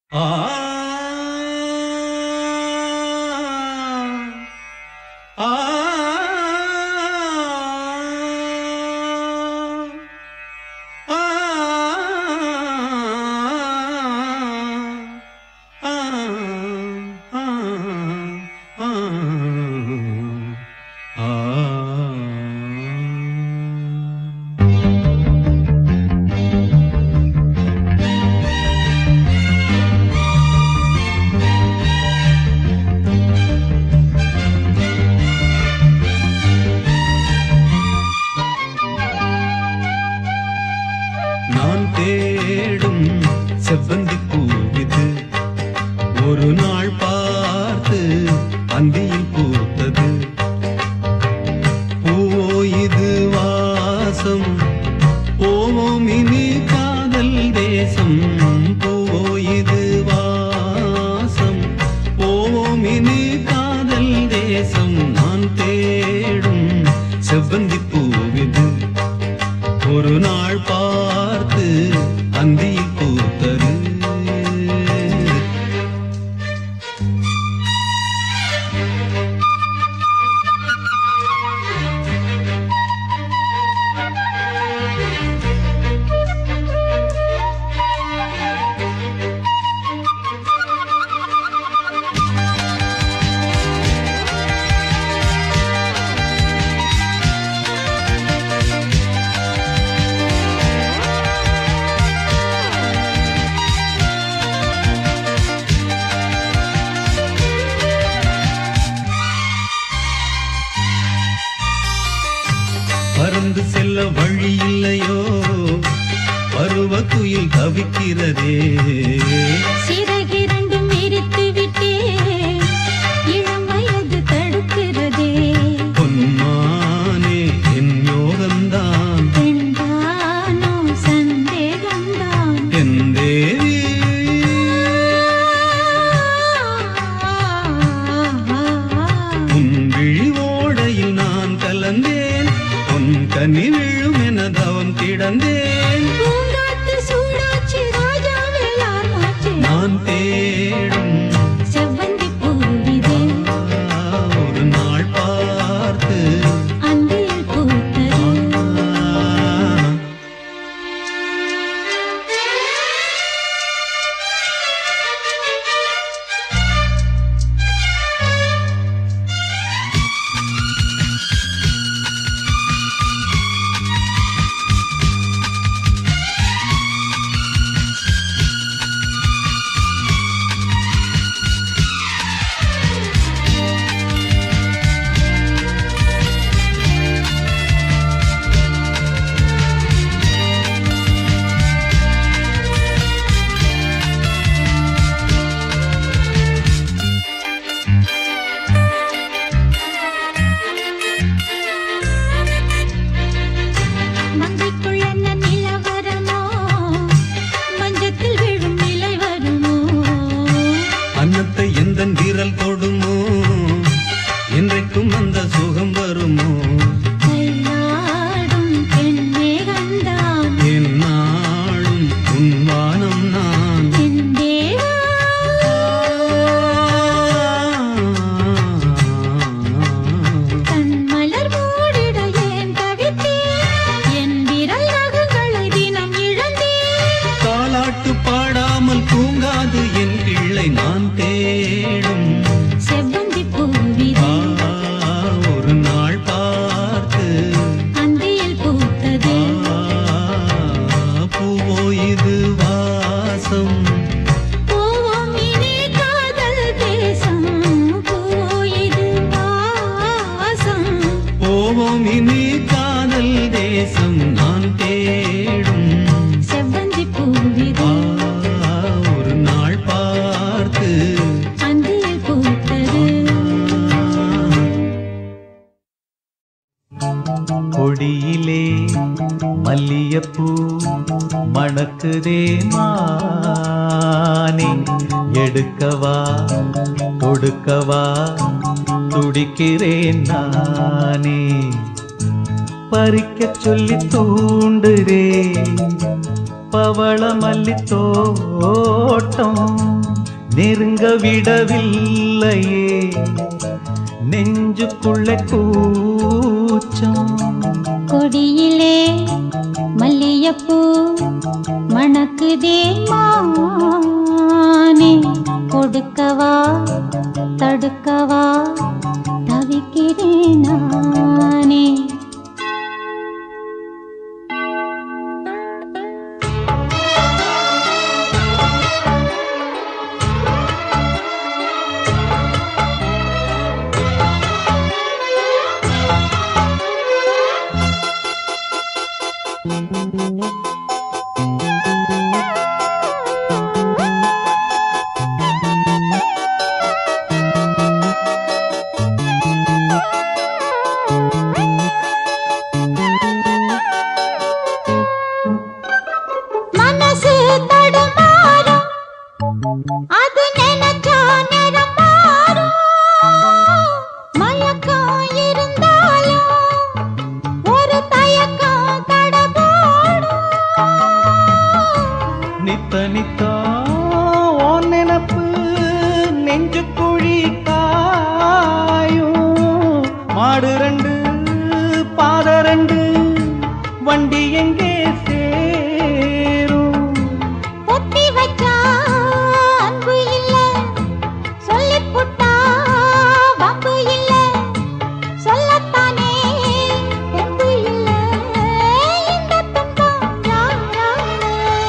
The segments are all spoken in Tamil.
ஆ ஆ ஆ நான் தேடும் செவ்வந்தி பூவிது ஒரு நாள் பார்த்து அந்தியில் பூத்தது பூவோ இது வாசம் போவோம் இனி காதல் தேசம் பூவோ இது வாசம் போவோம் இனி காதல் தேசம் நான் தேடும் செவ்வந்தி பூவிது ஒரு நாள் பார்த்து அந்தியில் பூத்தது பறந்து செல்ல வழி இல்லையோ பருவ குயில் தவிக்கிறதே சிறகிரண்டும் விரித்து விட்டே இளம் வயது தடுக்கிறதே பொன்மானே என் யோகந்தான் பெண்தானோ சந்தேகம்தான் என் தேவி உன் விழி ஓடையில் நான் கலந்தேன் உன் கனி விழும் என தவம் கிடந்தேன் பூங்காத்து சூடாச்சு ராஜா வேளார் மாச்சு நான் தேடும் செவ்வந்தி பூவிதே ஒரு நாள் பார்த்து அந்தியில் பூத்தது மங்கைக்குள்ள என்ன நிலவரமோ மஞ்சத்தில் விழும் நிலை வருமோ அன்னத்தை எந்த விரல் தொடுமோ என்றைக்கும் அந்த சுகம் வருமோ கையாடும் பெண்ணே கண்டான் என் நாளும் உன் வானம் நான் என் தேவா கண் மலர் மூடிட ஏன் தவித்தேன் என் விரல் நகங்களை தினம் இழந்தேன் தாலாட்டு பாடாமல் தூங்காது என் பிள்ளை நான் தேடும் செவ்வந்தி பூவிதே ஆ, ஒரு நாள் பார்த்து அந்தியில் பூத்தது ஆ, பூவோ இது வாசம் பூவோம் இனி காதல் தேசம் பூவோ இது வாசம் போவோம் இனி காதல் தேசம் நான் தேடும் செவ்வந்தி பூவிதே ஆ, ஒரு நாள் பார்த்து அந்தியில் பூத்தது கொடியிலே மல்லியப்பூ மணக்குதே மானே எடுக்கவா கொடுக்கவா துடிக்கிறேன் நானே பறிக்கச் சொல்லி தூண்டுதே பவள மல்லி தோட்டம் நெருங்க விடவில்லையே நெஞ்சுக்குள்ள கூச்சம் கொடியிலே மல்லியப்பூ மணக்குதே மானே கொடுக்கவா தடுக்கவா தவிக்கிறேன் நானே மனசு தடுமாறும் அது நினைச்சா நிறம் மாறும் மயக்கம் இருந்தாலும் ஒரு தயக்கம் தடபோடும் நித்த நித்தா ஓன் நினப்பு நெஞ்சு குழி காயும் மாடு ரெண்டு பாத ரெண்டு வண்டி எங்கே சேரும் பொத்தி வச்சா அன்பு இல்ல சொல்லிப் புட்டா வம்பு இல்ல சொல்லத்தானே தெம்பு இல்ல இந்த துன்பம் யாரால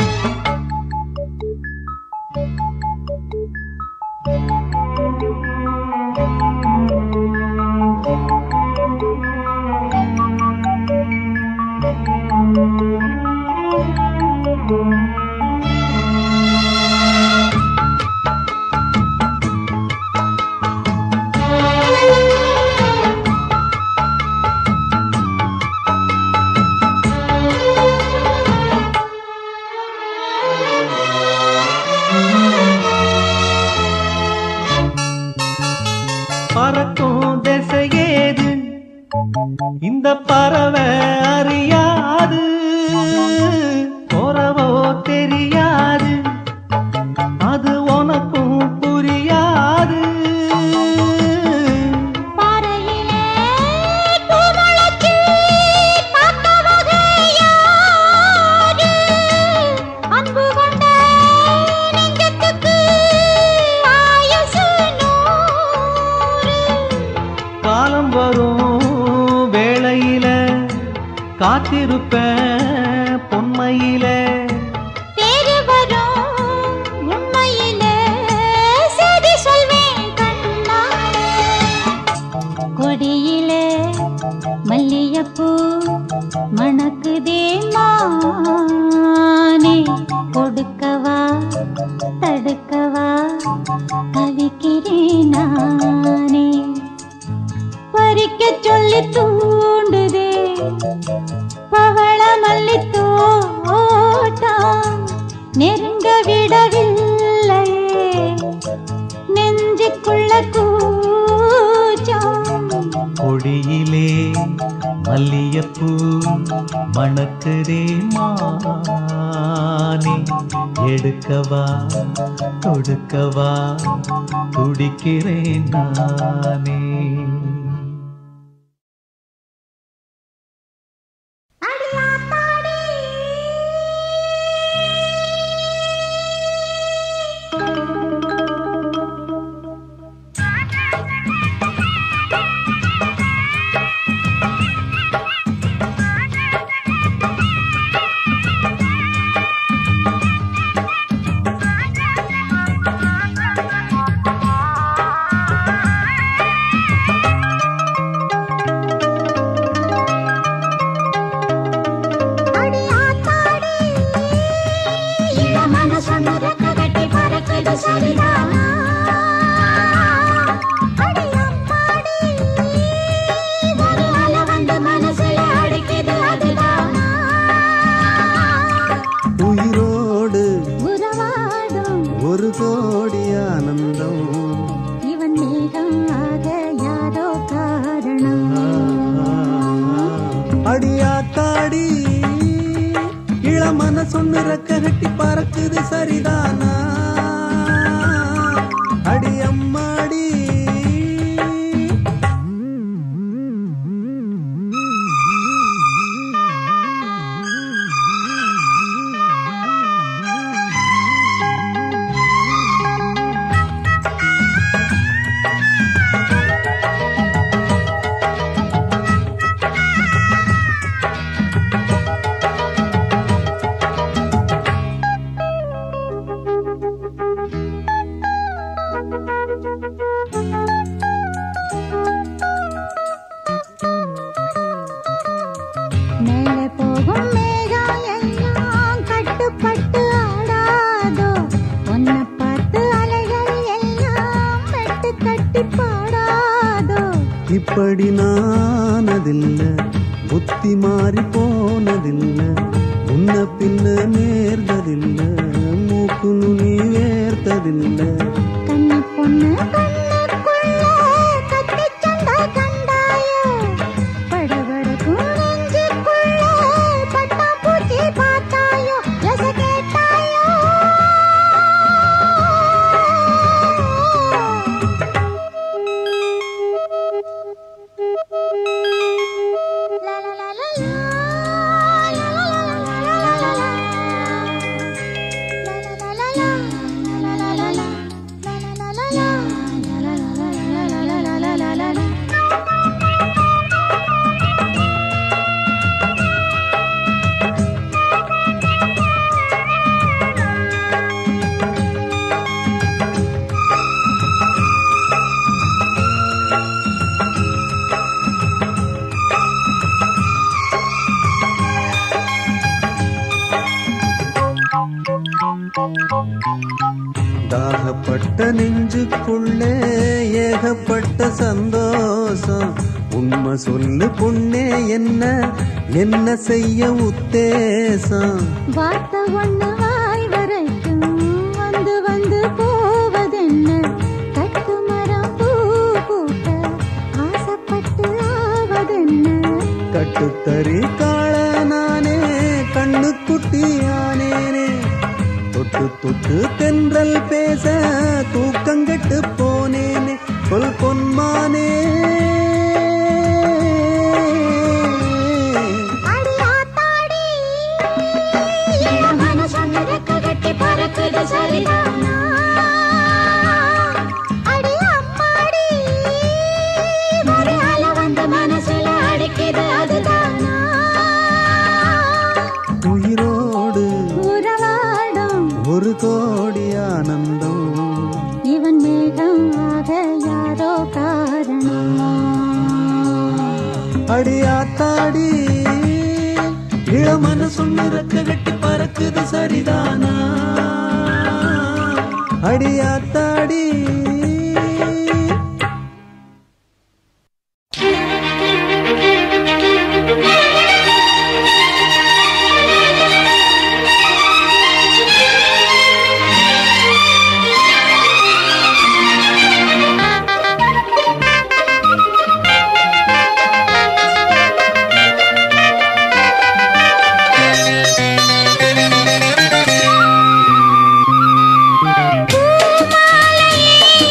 பறக்கும் திசையேது இந்த பறவை அறியாது போறவோ தெரியாது அது உனக்கும் புரியாது பாறையிலே பூமுளைச்சி பார்த்தவங்க யாரு? அன்பு கொண்ட நெஞ்சத்துக்கு ஆயுசு நூறு. காலம் வரும் வேளையில காத்திருப்பேன் பொன்மையில தேடி வரும் உண்மையிலே செய்தி சொல்வேன் கண்ணாலே. கொடியிலே மல்லியப்பூ மணக்குதே மானே கொடுக்கவா தடுக்கவா தவிக்கிறேன் நானே பறிக்க சொல்லி தூண்டுதே பவள மல்லி தோட்டம் நெருங்க விடவில்லையே நெஞ்சுக்குள்ள கூச்சம் கொடியிலே மல்லியப்பூ மணக்குதே மானே எடுக்கவா தொடுக்கவா துடிக்கிறேன் நானே அடி ஆத்தாடி இள மனசொன்னு ரெக்க கட்டி பறக்குது சரிதான் அடி அம்மாடி ஒரு அலை வந்து மனசுல அடிக்குது அதுதான் உயிரோடு உறவாடும் ஒரு கோடி ஆனந்தம் இவன் மேகம் ஆக யாரோ காரணம் அடியாத்தாடி இள மனசொன்னு ரெக்க கட்டி பறக்குது சரிதானா இப்படி நானதில்ல புத்தி மாறி போனதில்ல முன்ன பின்ன நேர்ந்ததில்ல மூக்கு நுனி வேர்த்ததில்ல கன்னி பொண்ணு கண்ணுக்குள்ள கத்திச் சண்டை கண்டாயோ? படபடக்கும் நெஞ்சுக்குள்ள பட்டாம்பூச்சி பார்த்தாயோ? எச கேட்டாயோ? லா லா லா லா லா, லா லா லா லா லா லா லா. தாகப்பட்ட நெஞ்சுக்குள்ளே ஏகப்பட்ட சந்தோஷம் உண்மை சொல்லு பொண்ணே என்ன என்ன செய்ய உத்தேசம் வார்த்தை ஒண்ணு வாய் வரைக்கும் வந்து வந்து போவதென்ன கட்டு மரம் பூ பூக்க ஆசைப்பட்டு ஆவதென்ன கட்டுத்தறி காள நானே கண்ணு குட்டியானேனே தொட்டு தொட்டு தென்றல் பேச தூக்கங்கெட்டு போனேனே சொல் பொன்மானே அடி ஆத்தாடி என் மனசொன்னு ரெக்க கட்டி பறக்குது சரிதானா அடி அம்மாடி ஒரு அலை வந்து மனசுல அடிக்குது அதுதானா உயிரோடு உறவாடும் ஒரு கோடி ஆனந்தம் இவன் மேகம் ஆக யாரோ காரணம் அடியாத்தாடி இளமன சொன்ன ரெக்க கட்டி பறக்குது சரிதானா அடியாத்தாடி பூமாலையே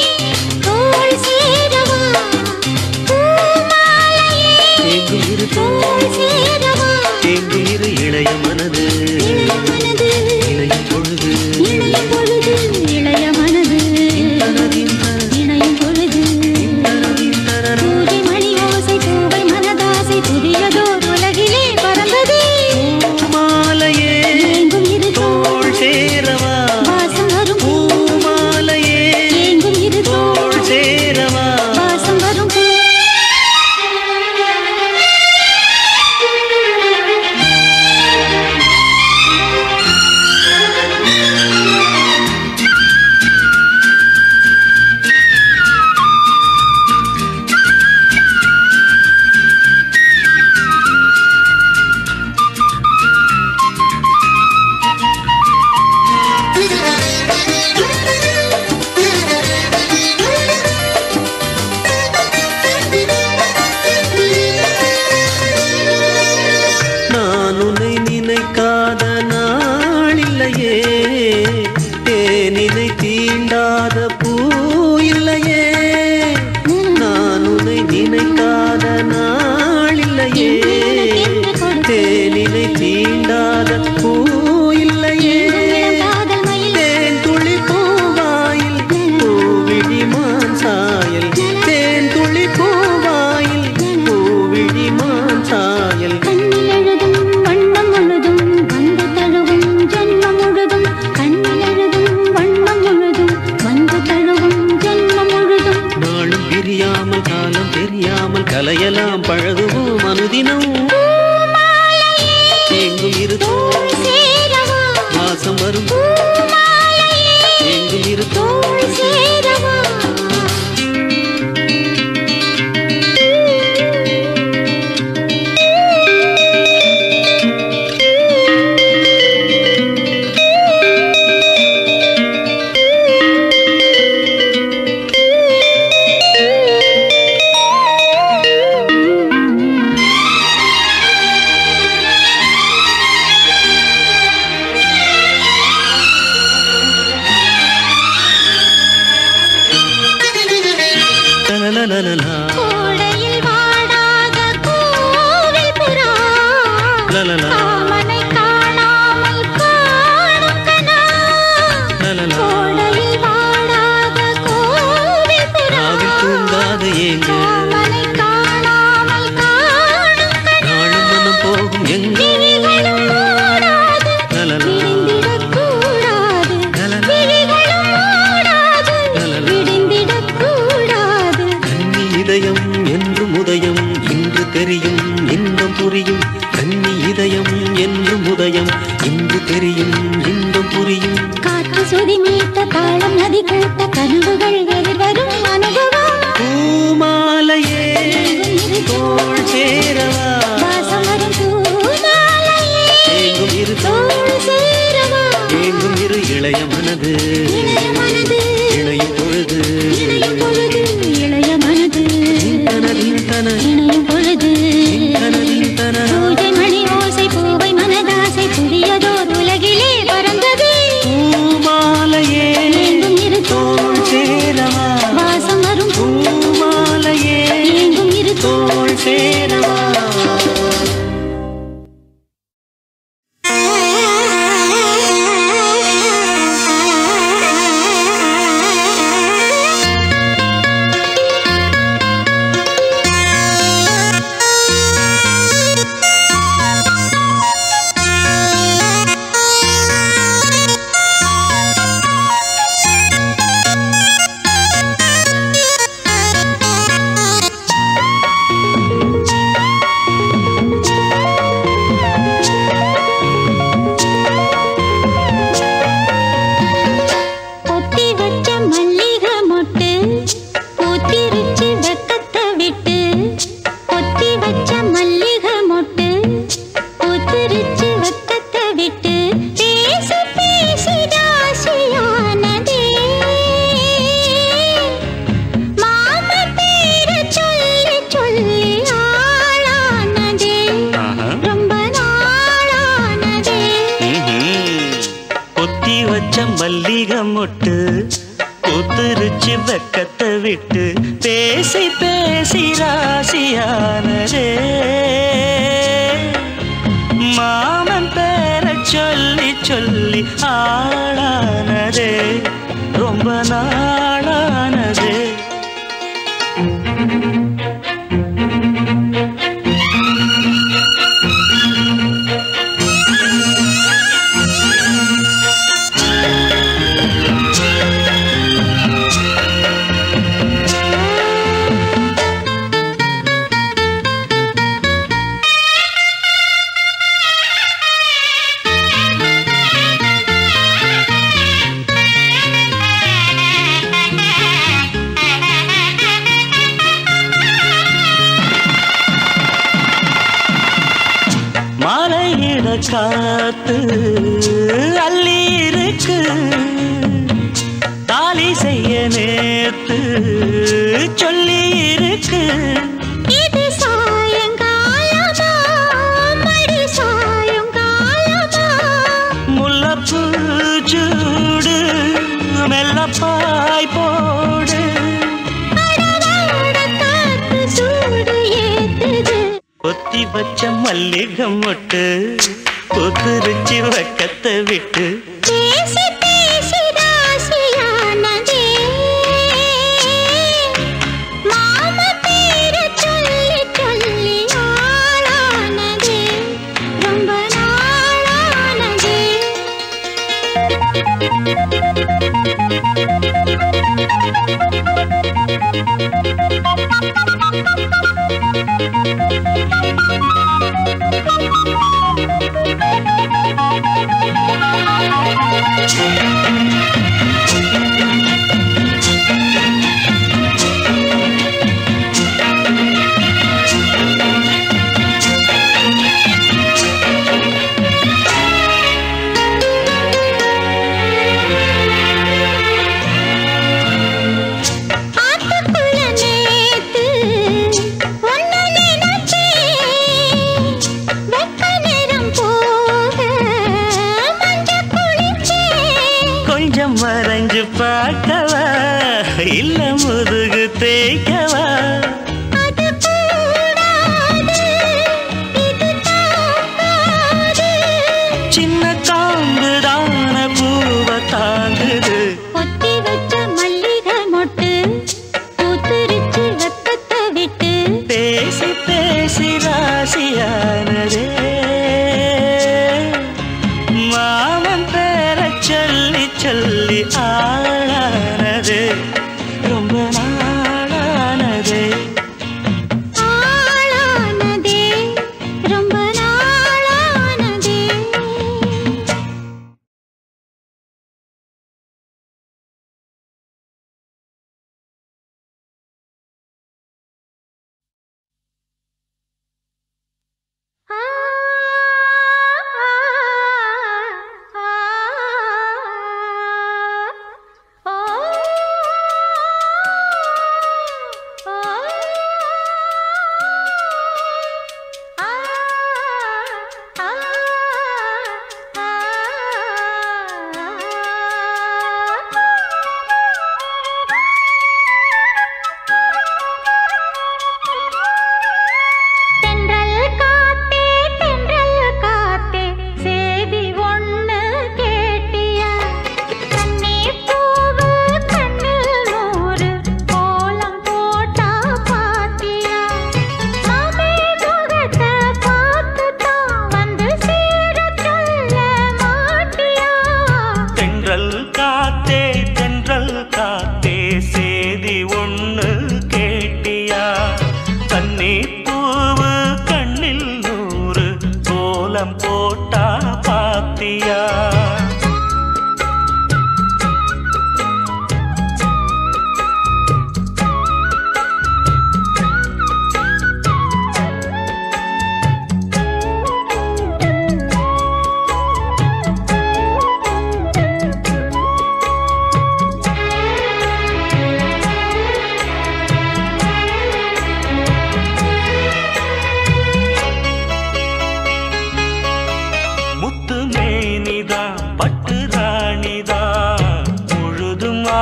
லலலலலலா. கோடையில் வாடாத கோவில் புறா லலலா. காமனை காணாமல் காணும் கனா லலலா. கோடையில் வாடாத கோவில் புறா ராவில் தூங்காது ஏங்க காமனை காணாமல் காணும் கனா நாளும் மனம் போகும் எங்க விழிகளும் மூடாது லலலா. விடிந்திடக்கூடாது லலலா. விழிகளும் மூடாது லலலா. விடிந்திடக்கூடாது கன்னி இதயம் என்றும் உதயம் இன்று தெரியும் இன்பம் புரியும் கன்னி இதயம் என்றும் உதயம் இன்று தெரியும் இன்பம் புரியும் காற்று சுதி மீட்ட தாளம் நதி கூட்ட கனவுகள் எதிர்வரும் அனுபவம் பூமாலையே தோள் சேரவா வாசம் வரும் பூமாலையே ஏங்கும் இரு தோள் சேரவா ஏங்கும் இரு இளைய மனது இளைய மனது இணையும் பொழுது இணையும் பொழுது இளைய மனது தனதின் தன இணையும் பொழுது தனதின் தன பூஜை மணி ஓசை பூவை மனதாசை புதியதோர் உலகிலே பறந்தது பூமாலையே எங்கும் இரு தோள் சேரவா வாசம் வரும் பூமாலையே எங்கும் இரு தோள் சேரவா பொத்தி வச்ச மல்லிகை மொட்டு பூத்திருச்சு வெக்கத்தை விட்டு பொத்தி வச்ச மல்லிகை மொட்டு பூத்திருச்சு வெக்கத்தை விட்டு பேசி பேசி ராசியானதே மாம பேர சொல்லி சொல்லி ஆளானதே ரொம்ப நாளானதே கொத்தி வச்ச மல்லிகை மொட்டு கொத்துருச்சு வெக்கத்தை விட்டு பேசி பேசி ராசியானதே மாமன் பேர சொல்லி சொல்லி ஆளானதே ரொம்ப நாளானதே மலையிட காத்து அள்ளி இருக்கு தாலி செய்ய நேத்து சொல்லி இருக்கு இது சாயங்காலமா மடி சாயங்காலமா முல்லப்பூ சூடு மெல்லப்பாய் போடு அடவாட காத்து சூடு ஏத்துது கொத்தி வச்ச மல்லிகை மொட்டு கொத்துருச்சு வெக்கத்தை விட்டு பேசி பேசி ராசியானதே மாம பேர சொல்லி சொல்லி ஆளானதே ரொம்ப நாளானதே ஆத்துக்குள்ள நேத்து ஒன்னு நினைச்சேன் வெக்க நேரம் போக மஞ்ச குளிச்சேன் கொஞ்சம் மறைஞ்சு பார்க்கவா இல்ல முதுகு தேய்க்கவா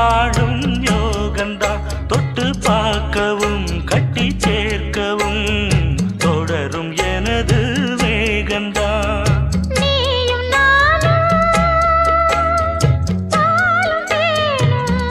வாழும் யோகந்தா தொட்டு பார்க்கவும் கட்டி சேர்க்கவும் தொடரும் எனது வேகந்தா நீயும் நானும் பாலும் தேனும்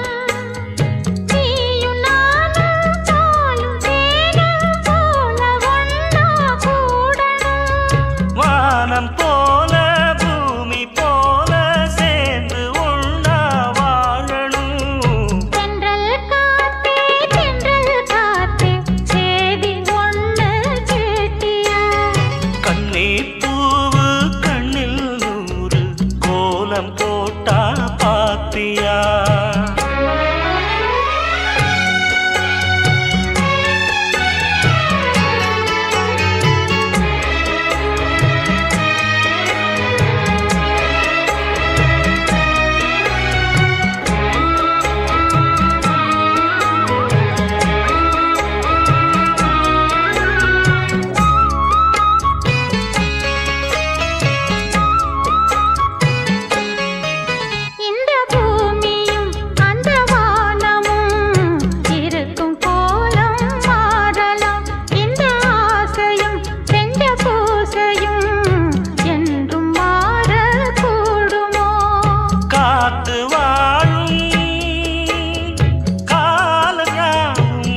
நீயும் நானும் பாலும் தேனும் போல ஒன்னா கூடணும் வானம் போல பூமி போல சேர்ந்து ஒண்ணா வாழணும் தென்றல் காத்தே தென்றல் காத்தே சேதி ஒண்ணு கேட்டியா கண்ணீர் பூவு கண்ணில் நூறு கோலம் போட்டா பாத்தியா இந்த பூமியும் அந்த வானமும் இருக்கும் கோலம் மாறலாம் இந்த ஆசையும் செஞ்ச பூசையும் என்றும் மாறக்கூடுமோ காத்து வாழும் காலம் யாவும்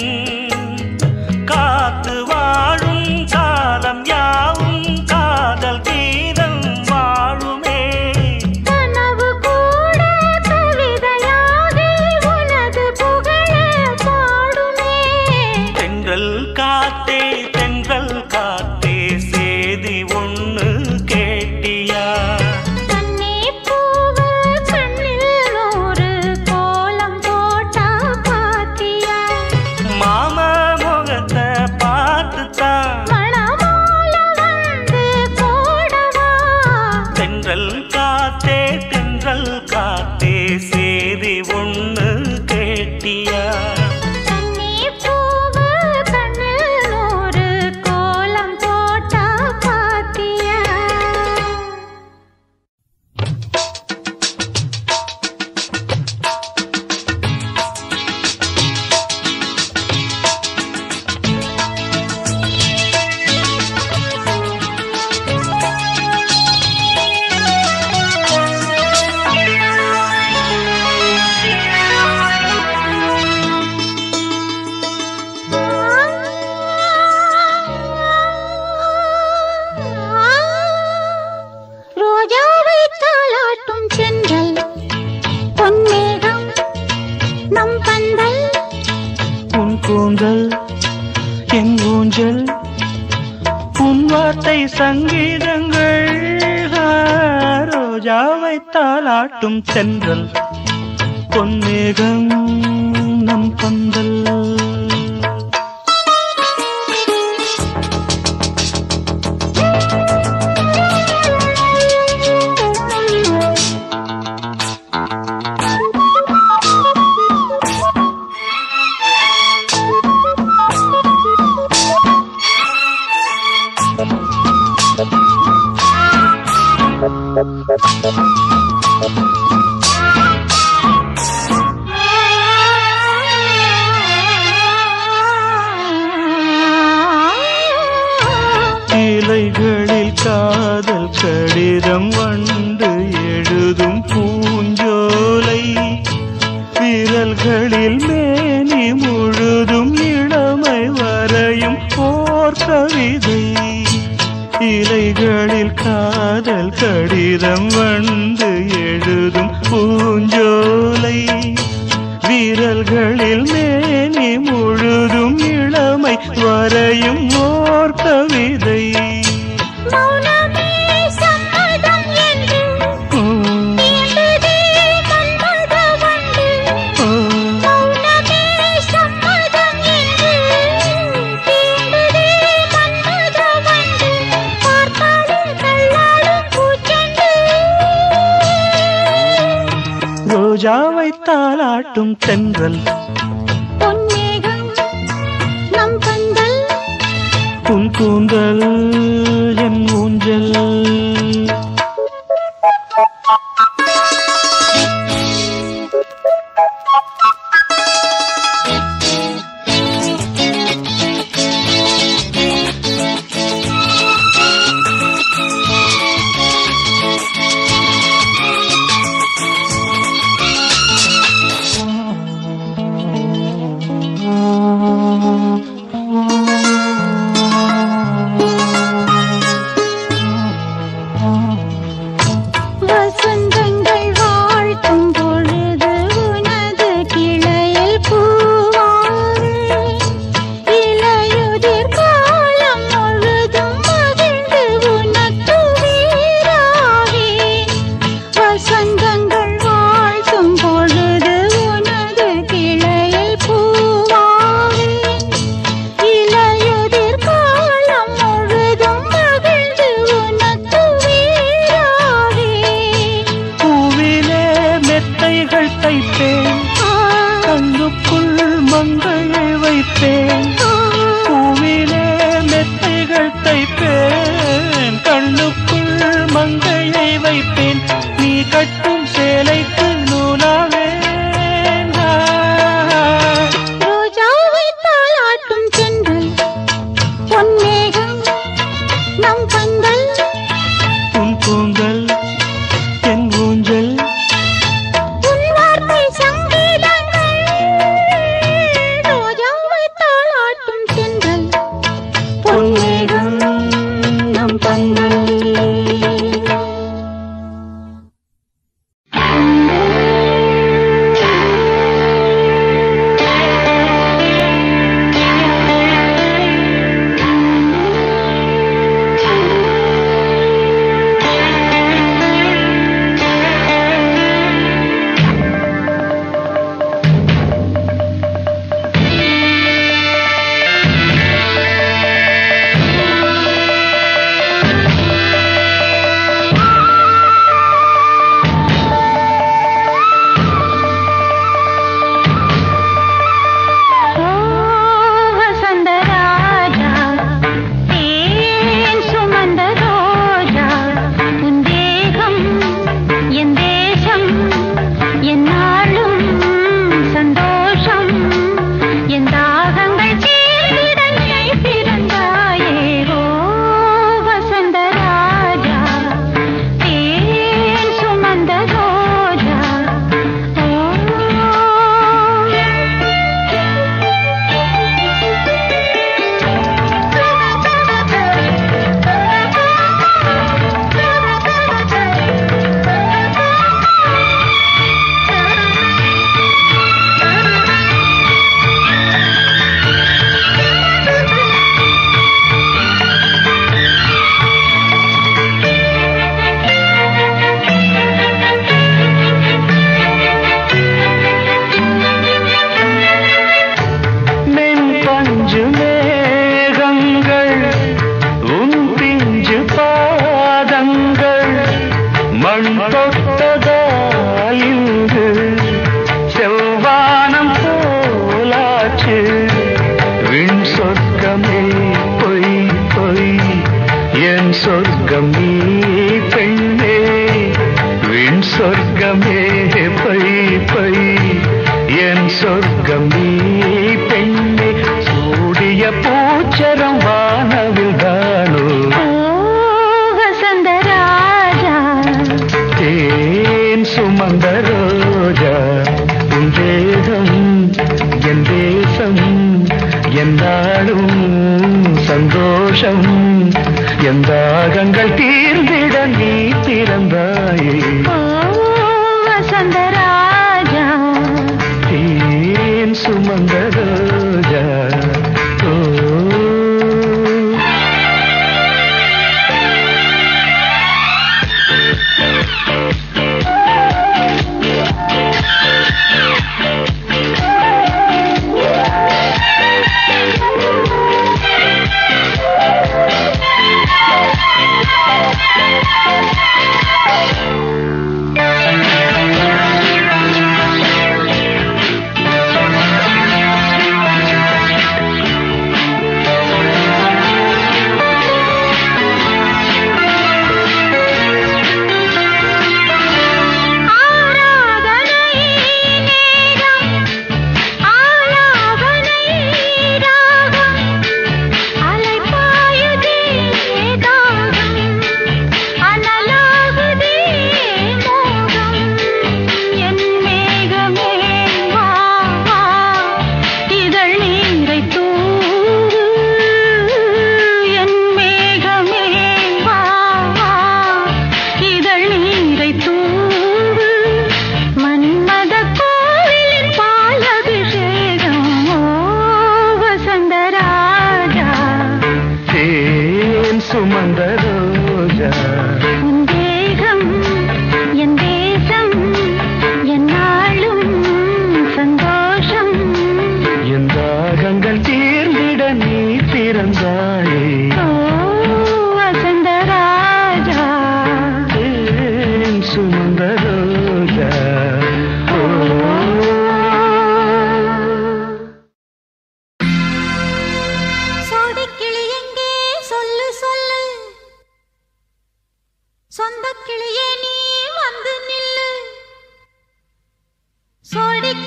காத்து வாழும் காலம் யாவும் காதல் கீதம் வாழுமே கனவு கூட கவிதையாகி உனது புகழ பாடுமே தென்றல் காத்தே தென்றல் காத்தே சேதி ஒண்ணு கேட்டியா கண்ணே பூவு கண்ணில் நூறு கோலம் போட்டா பாத்தியா மாம முகத்தை பார்த்துத்தான் மணமால வந்து போடவா தென்றல் காத்தே தென்றல் காத்தே சேதி ஒண்ணு கேட்டியா கண்ணே பூவு கண்ணில் நூறு கோலம் போட்டா பாத்தியா ரோஜாவை தாளாட்டும் சென்றல் பொன்மேகம் நம் பந்தல் உன் கூந்தல் என் ஊஞ்சல் உன் வார்த்தை சங்கீதங்கள் ஆ, ரோஜாவை தாளாட்டும் தென்றல் பொன்மேகம் நம் பந்தல் இலைகளில் காதல் கடிதம் வண்டு எழுதும் பூஞ்சோலை விரல்களில் மேனி முழுதும் இளமை வரையும் போர் கவிதை இலைகளில் காதல் கடிதம் வந்து எழுதும் பூஞ்சோலை விரல்களில் மேனி முழுதும் இளமை வரையும் ஓர் கவிதை மௌனமே சம்மதம் என்று உம், தீண்டுதே மன்மத வண்டு உம். மௌனமே சம்மதம் என்று தீண்டுதே மன்மத வண்டு பார்த்தாலே தள்ளாடும் பூச்செண்டு ரோஜாவை தாளாட்டும் தென்றல் பொன்மேகம் நம் பந்தல் உன் கூந்தல் என் ஊஞ்சல் வைப்பேன் பூவிலே மெத்தைகள் தைப்பேன் கண்ணுக்குள் மங்கையை வைப்பேன் நீ கட்டும் சேலைக்கு நூலாவேன் ரோஜாவை தாளாட்டும் சென்றல் பொன்மேகம் நம் கண்கள் உன் கூந்தல் என் ஊஞ்சல் உன் வார்த்தை சங்கீதங்கள் ரோஜாவை தாளாட்டும் சென்றல் பொன்மேகம் நம் கண்கள் ஓ வசந்த ராஜா தேன் சுமந்த ரோஜா உன் தேகம் என் தேசம் என் நாளும் சந்தோஷம் என் தாகங்கள் தீர்ந்திட நீ பிறந்தாயே ஓ வசந்த ராஜா தேன் சுமந்த ரோஜா மென் பஞ்சு மேகங்கள் உன் பிஞ்சு பாதங்கள் மண் தொட்டதால் இங்கு செவ்வானம் போலாச்சு விண் சொர்க்கமே பொய் பொய் என் சொர்க்கம் நீ பெண்ணே விண் சொர்க்கமே பொய் பொய் என் சொர்க்கம் நீ பெண்ணே சூடிய பூச்சரம் வானவில் தானோ ஓ வசந்த ராஜா தேன் சுமந்த ரோஜா உன் தேகம் என் தேசம் என் நாடும் சந்தோஷம் என் தாகங்கள் தீர்ந்திட நீ பிறந்தாயே ஓ வசந்த ராஜா தேன் சுமந்த ரோஜா ஓ ஓ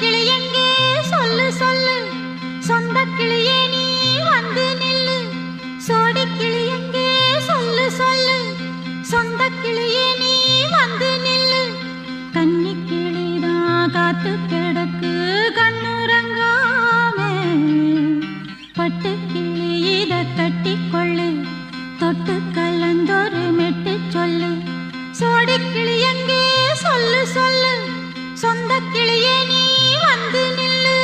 கிளி எங்கே சொல்லு சொல்லு சொந்த கிளியே நீ வந்து நில்லு சோடி கிளி எங்கே சொல்லு சொல்லு சொந்த கிளியே நீ வந்து நில்லு கன்னி கிளிதான் காத்து கிடக்கு கண்ணுறங்காமே பட்டு கிளி இத கட்டிக்கொள்ளு தொட்டு கலந்தொரு மெட்டு சொல்லு சோடி கிளி எங்கே சொல்லு சொல்லு சொந்த கிளியே நீ வந்து நில்லு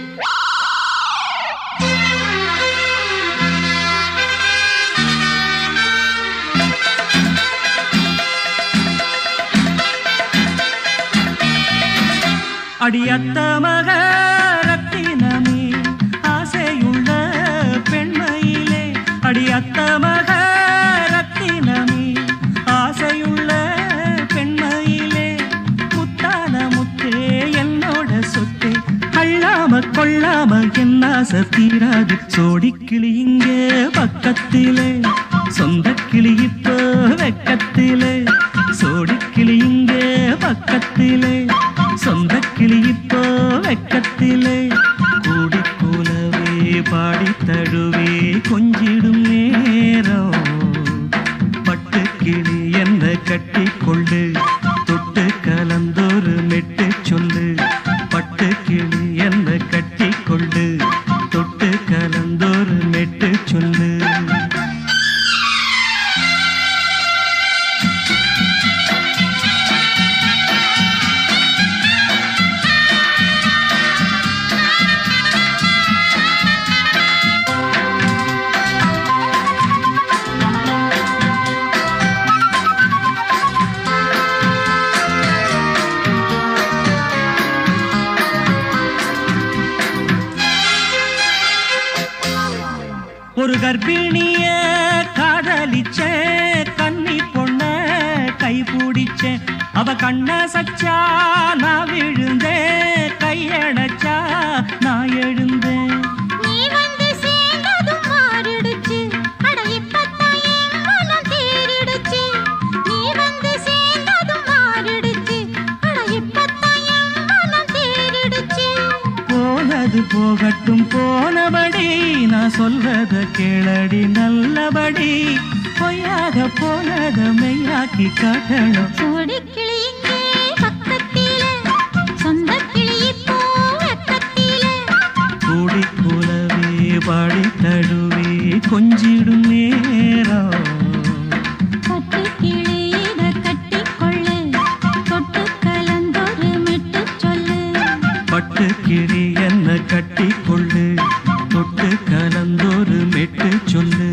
அடியத்த மக ரத்தினமே ஆசையுள்ள பெண்மையிலே அடியத்த மக ரத்தினமே ஆசையுள்ள பெண்மையிலே முத்தான முத்தே என்னோட சொத்தே அள்ளாம கொள்ளாம என்ன தீராது சோடி கிளி இங்கே பக்கத்திலே சொந்த கிளி இப்போ வெக்கத்திலே சோடி கிளி இங்கே பக்கத்திலே சொந்த கிளி இப்போ வெக்கத்திலே கூடி கூலவே பாடி தழுவே கொஞ்சிடும் நேரம் பட்டு கிளி என்ன கட்டி கொள்ளு தொட்டு கலந்தொரு மெட்டு சொல்லு பட்டு கிளி என்ன கட்டி கொள்ளு தொட்டு கலந்தொரு மெட்டு சொல்லு ஒரு கர்ப்பிணிய காதலிச்ச கன்னி பொண்ண கை பிடிச்ச அவ கண்ண சச்சா நான் விழுந்தேன் கையடைச்சா நான் எழுந்தேன் நீ வந்து சேர்ந்ததும் மாறிடுச்சு அட இப்பத்தான் என் மனம் தேறிடுச்சு நீ வந்து சேர்ந்ததும் மாறிடுச்சு அட இப்பத்தான் என் மனம் தேறிடுச்சு போனது போகட்டும் போனபடி நான் சொல்றத கேளடி நல்லபடி பொய்யாக போனத மெய்யாக்கி காட்டணும் சோடி கிளி இங்கே பக்கத்திலே சொந்த கிளி இப்போ வெக்கத்திலே கூடி கூலவே பாடி தழுவே கொஞ்சிடும் நேரம் பட்டு கிளி இத கட்டிக்கொள்ளு தொட்டு கலந்தொரு மெட்டு சொல்லு பட்டு கிளி என்ன கட்டி கொள்ளு தொட்டு கலந்தொரு மெட்டு சொல்லு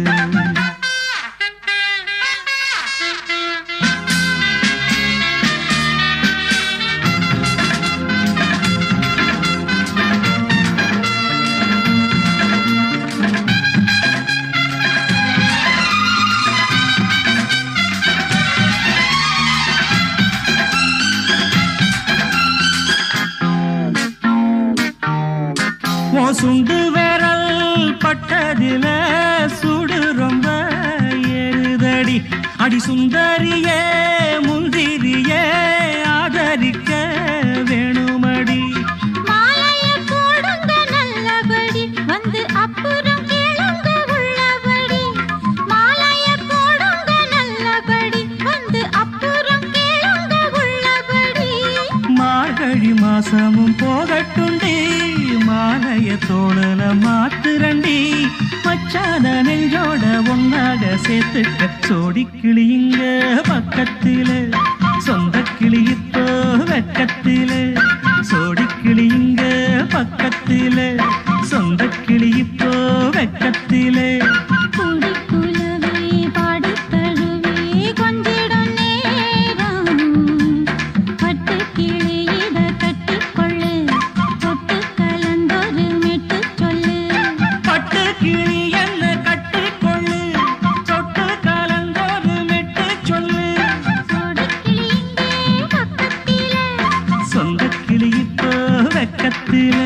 உன் சுண்டு விரல் பட்டதில சுடு ரொம்ப ஏறுதடி அடி சுந்தரியே முந்திரியே ஆதரிக்க வேணுமடி மாலைய போடுங்க நல்லபடி வந்து அப்புறம் கேளுங்க உள்ளபடி மாலைய போடுங்க நல்லபடி வந்து அப்புறம் கேளுங்க உள்ளபடி மார்கழி மாசமும் போகட்டுண்டி மாலைய தோழல மாத்துரண்டி மச்சான நெஞ்சோட ஒன்னாக சேர்த்துக்க சோடி கிளியுங்க பக்கத்தில சொந்த கிளி இப்போ வெக்கத்தில சோடி கிளியுங்க பக்கத்தில சொந்த கிளி இப்போ வெக்கத்தில கூடி குலவே பாடி தழுவே கொஞ்சிடும் நேரம் பட்டு கிளி இத கட்டிக்கொள்ளு தொட்டு கலந்தொரு மெட்டு சொல்லு பட்டு கிளி என்ன கட்டிக்கொள்ளு சொட்டு கலந்தோரு மெட்டு சொல்லு சோடி கிளி இங்கே பக்கத்திலே சொந்த கிளி இப்போ வெக்கத்தில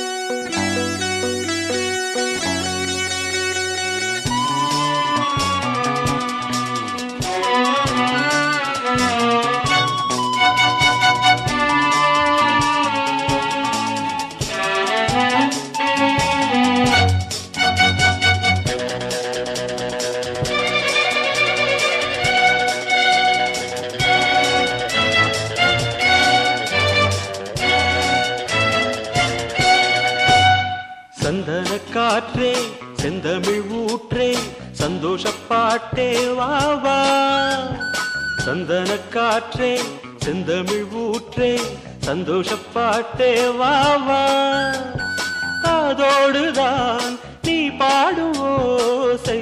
ஆ செந்தமிழ் ஊற்றே சந்தோஷப்பாட்டே வா வா சந்தன காற்றே செந்தமிழ் ஊற்றே சந்தோஷப்பாட்டே வா வா காதோடுதான் நீ பாடும் ஓசை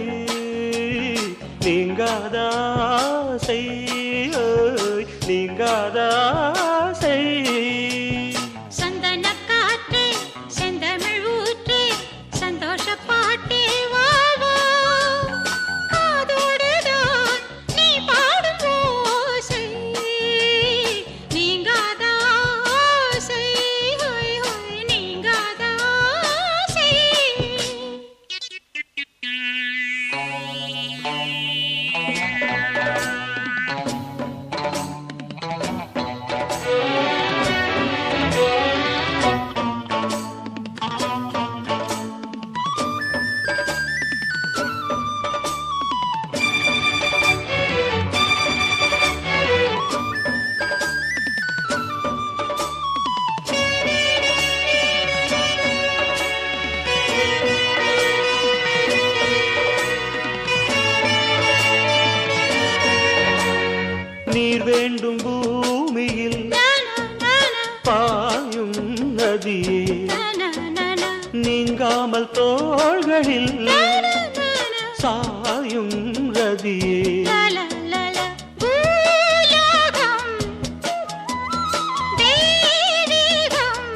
நீங்காதாசை ஓய், நீங்காதாசை சந்தன காற்றே செந்தமிழ் ஊற்றே சந்தோஷ பாட்டே வாவா காதோடுதான் நீ பாடும் ஓசை நீங்காத ஆசை ஹோய் ஹோய் நீங்காத ஆசை நீர் வேண்டும் பூமியில் நானா நானா பாயும் நதியே நானா நானா நீங்காமல் தோள்களில் நானா நானா சாயும் ரதியே லல லல பூலோகம் தெய்வீகம்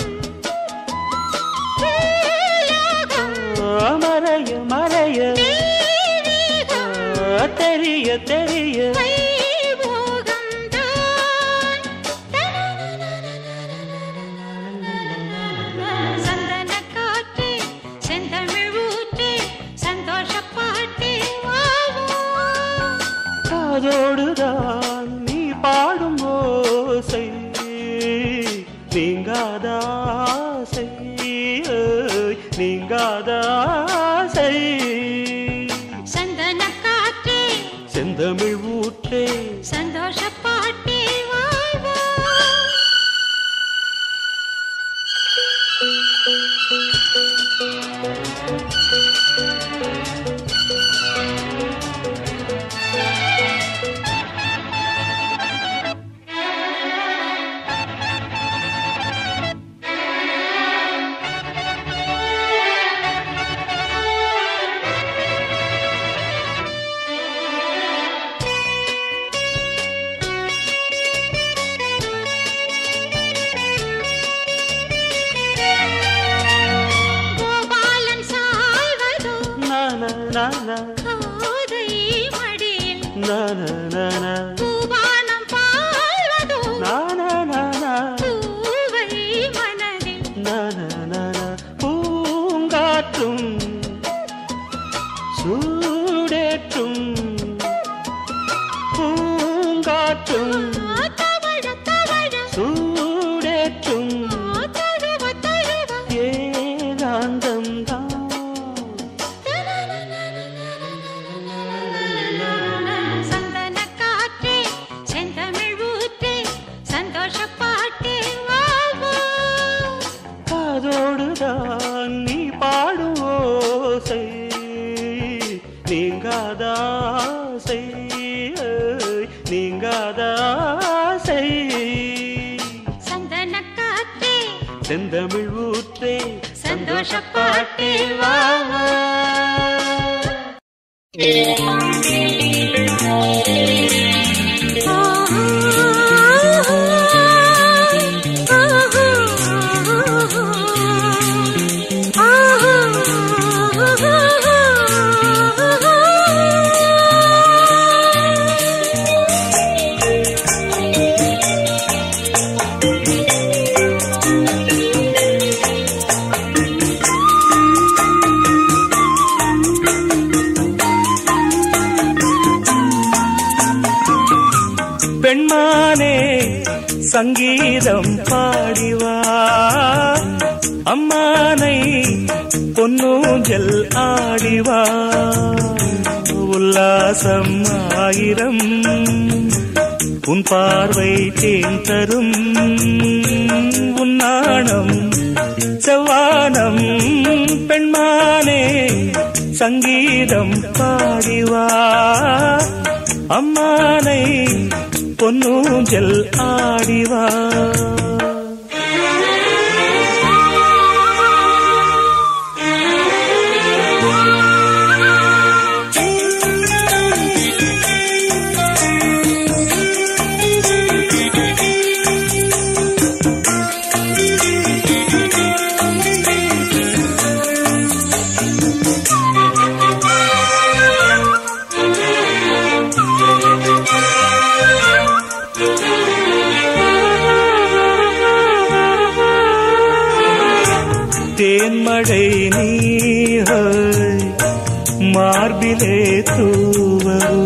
பூலோகம் மறைய மறைய தெய்வீகம் தெரிய தெரிய வைபோகம் தான் சந்தன காற்றே செந்தமிழ் ஊற்றே சந்தோஷ பாட்டே வாவா காதோடுதான் நீ பாடும் ஓசை நீங்காதாசை ஓய், நீங்காதாசை சந்தன காற்றே செந்தமிழ் ஊற்றே சந்தோஷ பாட்டே வாவா கோபாலன் சாய்வதோ நான நான கோதை மடியில் நான நான பூவானம் பாழ்வதோ நான நான பூவை மனதில் நான நான பூங்காற்றும் சூடேற்றும் பூங்காற்றும் தவழ தவழ சூடேற்றும் தழுவ தழுவ ஏகாந்தம் சந்தன காற்றே செந்தமிழ் ஊற்றே சந்தோஷ பாட்டே வாழ்வோ காதோடுதான் நீ பாடும் ஓசை நீங்காதாசை ஏய், நீங்காதாசை சந்தன காற்றே செந்தமிழ் ஊற்றே சந்தோஷ பாட்டே வா வா பெண்மானே சங்கீதம் பாடிவா அம்மானை பொன்னூஞ்சல் ஆடிவா உல்லாசம் ஆயிரம் உன் பார்வை தேன் தரும் உன் நாணம் செவ்வானம் பெண்மானே சங்கீதம் பாடிவா அம்மானை பொன்னூஞ்சல் ஆடிவா தேன்மழை நீர் மார்பிலே தூவரோ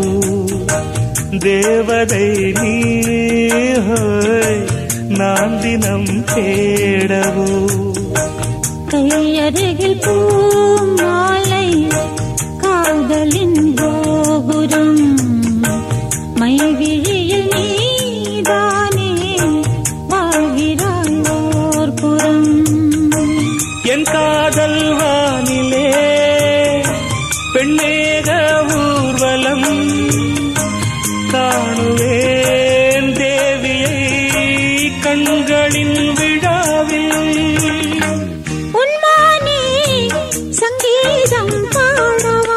தேவதை நீர் நான் தினம் தேடவோ கையருகில் பூமாலை காதலின் கோபுரம் மைவிழியில் நீதானே வாழ்கிறாய் ஓர் புறம் என் காதல் வானிலே பெண்ணேக ஊர்வலம் காணுவேன் தேவியை கண்களின் விழாவில் உன்மானே சங்கீதம் பாடவா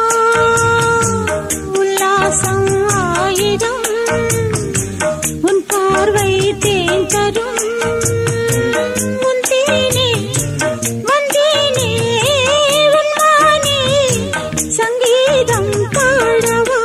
உல்லாசம் ஆயிரம் உன் பார்வை தேன் தரும் உன் தேனே வந்தேனே உன்மானே சங்கீதம் பாடவா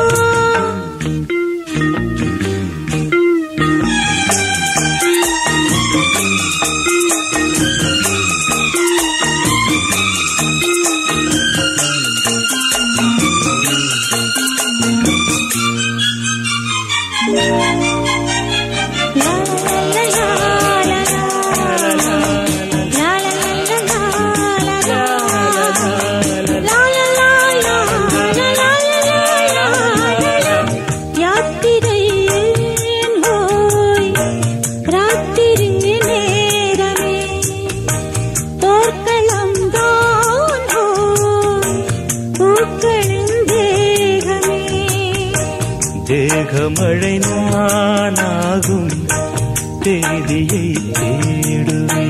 தேகமழை நானாகும் தேதியை தேடுவே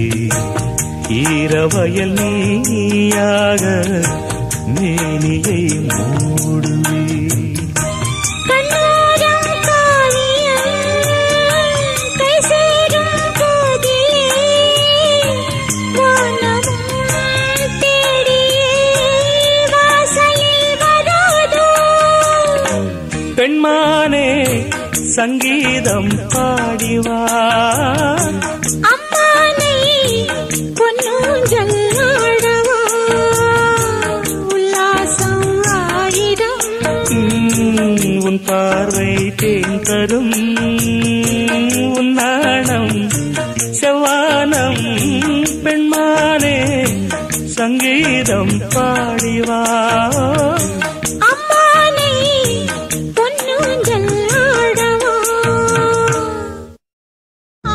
ஈரவயல் நீயாக மேனியை மூடுவே கண்ணோரம் காவியம் கை சேரும் போதிலே வானமும் தேடியே வாசலில் வராதோ பெண்மானே சங்கீதம் பாடிவா அம்மானை பொன்னூஞ்சல் ஆடவா உல்லாசம் ஆயிரம் உம், உன் பார்வை தேன் தரும் உன் நாணம் செவ்வானம் பெண்மானே சங்கீதம் பாடிவா அம்மானை பொன்னூஞ்சல் ஆடவா ஆ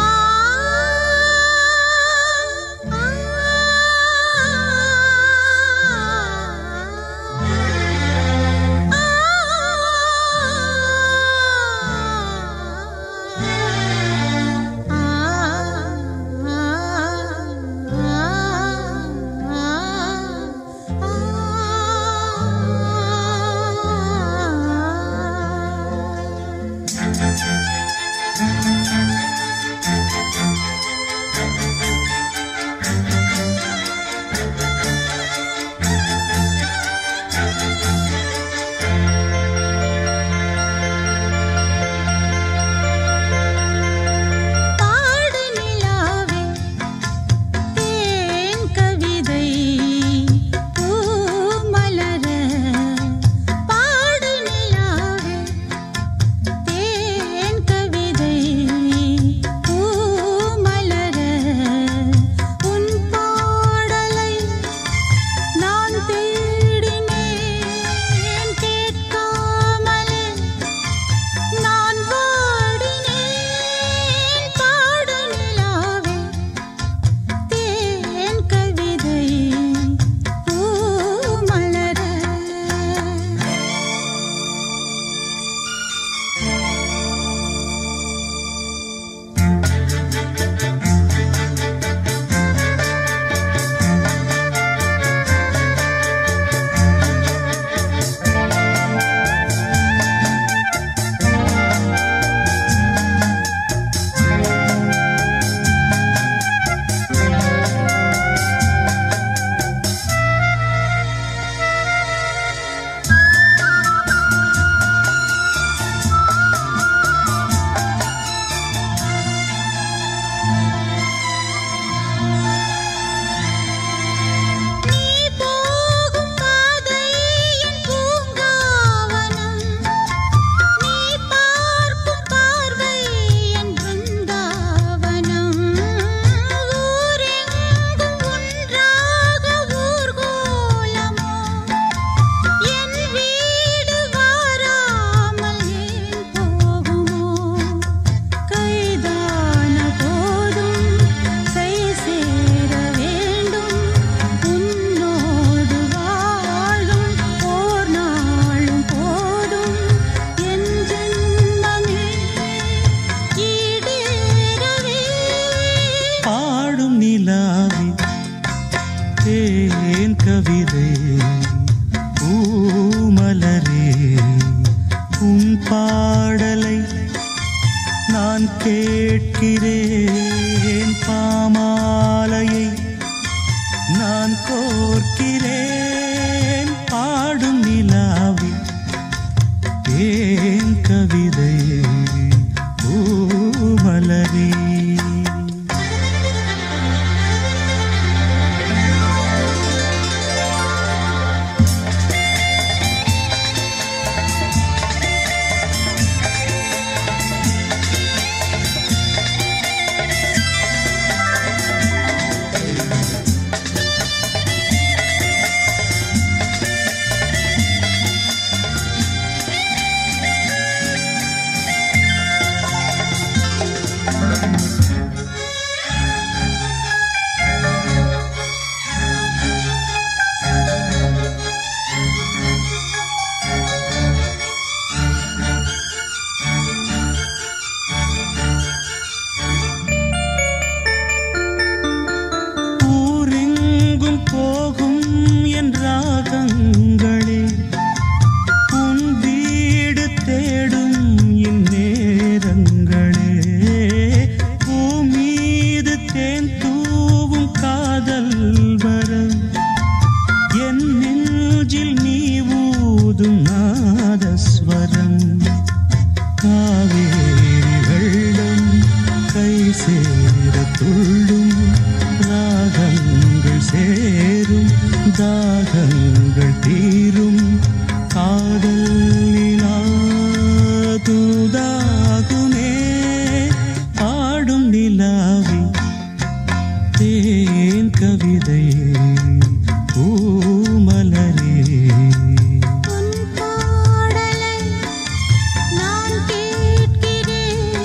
ஆ பாடலை நான் கேட்கிறேன் பாமாலையை நான் கோர்க்கிறேன் பாடும் நிலாவி ஏன் கவிதை பூமலரே ஊரெங்கும் போகும் என் ராகங்களே உன் வீடு தேடும் இந்நேரங்களே பூமீது தேன் தூவும் காதல் வரம் என் நெஞ்சில் நீ ஊதும் நாதஸ்வரம் காவேரி வெள்ளம் கை சேர துள்ளும் ராகங்கள் சேரும் தாகங்கள் தீரும் காதலிலா தூதாகுமே பாடும் நிலாவி தேன் கவிதை பூமலரே உன் பாடலை நான் கேட்கிறேன்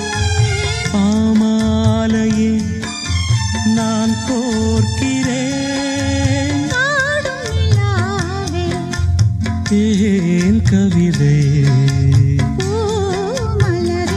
பாமாலையே நான் கோர்க்கிறேன் பாடும் நிலாவே தேன் கவிதை பூமலரே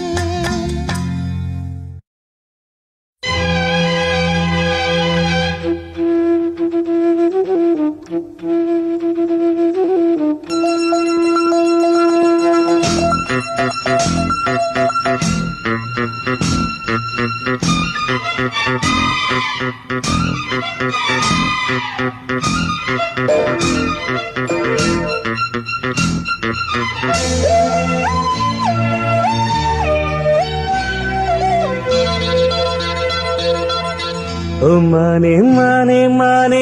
ஓ மானே மானே மானே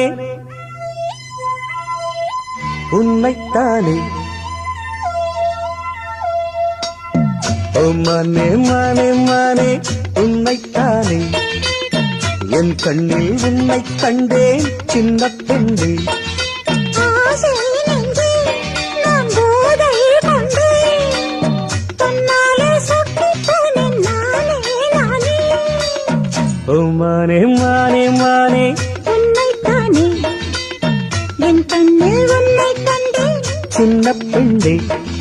உன்னைத்தானே ஓ மானே மானே மானே உன்னைத்தானே என் கண்ணில் உன்னை கண்டேன் சின்ன பெண்ணே ஆசை நெஞ்சே நான் போதை கொண்டேன் தன்னாலே சொக்கிப் போனேன் நானே நானே ஓ மானே மானே மானே உன்னைத்தானே என் கண்ணில் உன்னை கண்டேன் சின்ன பெண்ணே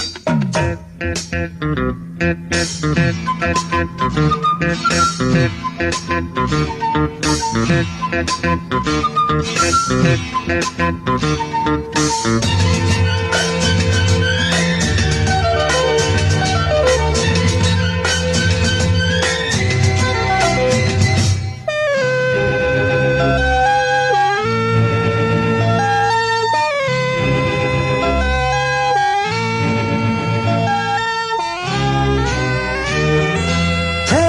ஹே,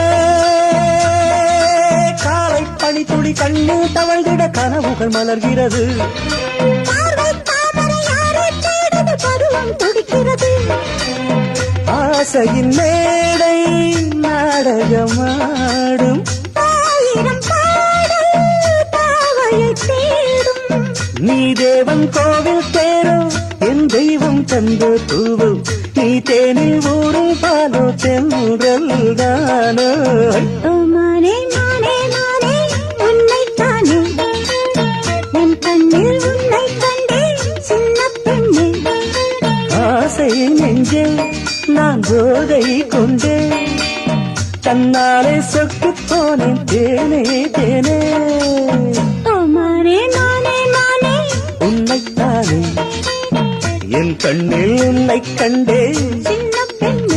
காலை பனி துளி கண்ணில் தவழ்ந்திட கனவுகள் மலர்கிறது பார்வை தாமரை யாரோ தேடுது பருவம் துடிக்கிறது ஆசையின் மேடை நாடகமாடும் ஆயிரம் பாடல் தாவையை தேடும் நீ தேவன் கோவில் தேரோ என் தெய்வம் தந்த பூவோ நீ தேனில் ஊரும் பாலோ தென்றல் தானோ ஓ மானே மானே மானே உன்னைத்தானே என் கண்ணில் உன்னை கண்டேன் சின்ன பெண்ணே ஆசை நெஞ்சே நான் போதை கொண்டேன் தன்னாலே சொக்கு போனேன் தேனே தேனே ஓ மானே மானே மானே உன்னைத்தானே என் கண்ணில் உன்னை கண்டேன் சின்ன பெண்ணே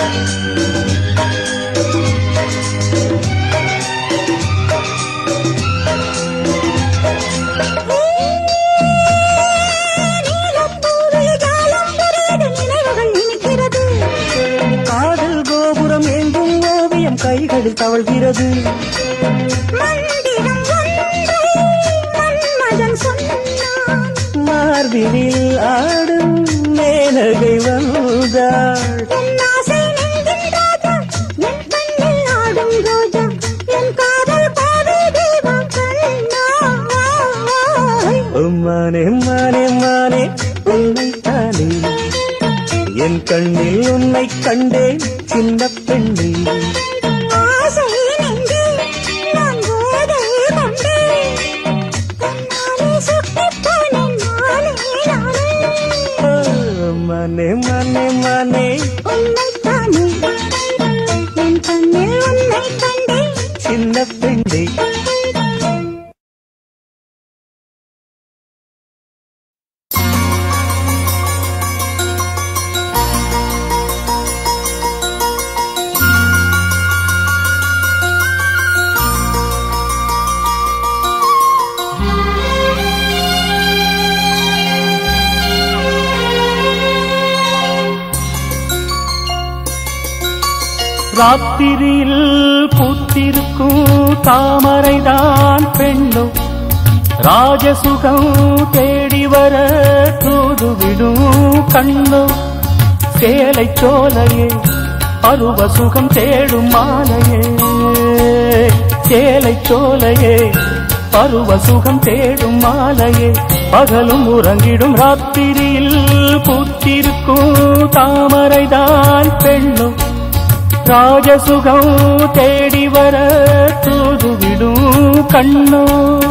நினைவுகள் இனிக்கிறது காதல் கோபுரம் எங்கும் ஓவியம் கைகளில் தவழ்கிறது மந்திரம் ஒன்றை மன்மதன் சொன்னான் மார்பினில் ஆடும் மேனகை வந்தாள் என் ஆசை நெஞ்சின் ராஜா என் கண்ணில் ஆடும் ரோஜா என் காதல் பாதை தெய்வம் கண்ணா மானே மானே மானே உன்னைத்தானே என் கண்ணில் உன்னை கண்டேன் சின்ன பெண்ணே ஆசை நெஞ்சே நான் போதை கொண்டேன் தன்னாலே சுட்டிப் போனேன் நானே நானே ஆ, மானே மானே மானே உன்னைத்தானே என் கண்ணில் உன்னை கண்டேன் சின்ன பெண்ணே ராத்திரியில் பூத்திருக்கும் தாமரைதான் பெண்ணும் ராஜசுகம் தேடி வர தூதுவிடும் கண்ணும் சேலை சோலையே அருவ சுகம் தேடும் மாலையே சேலை சோலையே பருவ சுகம் தேடும் மாலையே பகலும் உறங்கிடும் ராத்திரியில் பூத்திருக்கும் தாமரைதான் பெண்ணும் ராஜசுகம் தேடி வர தூதுவிடும் கண்ணோ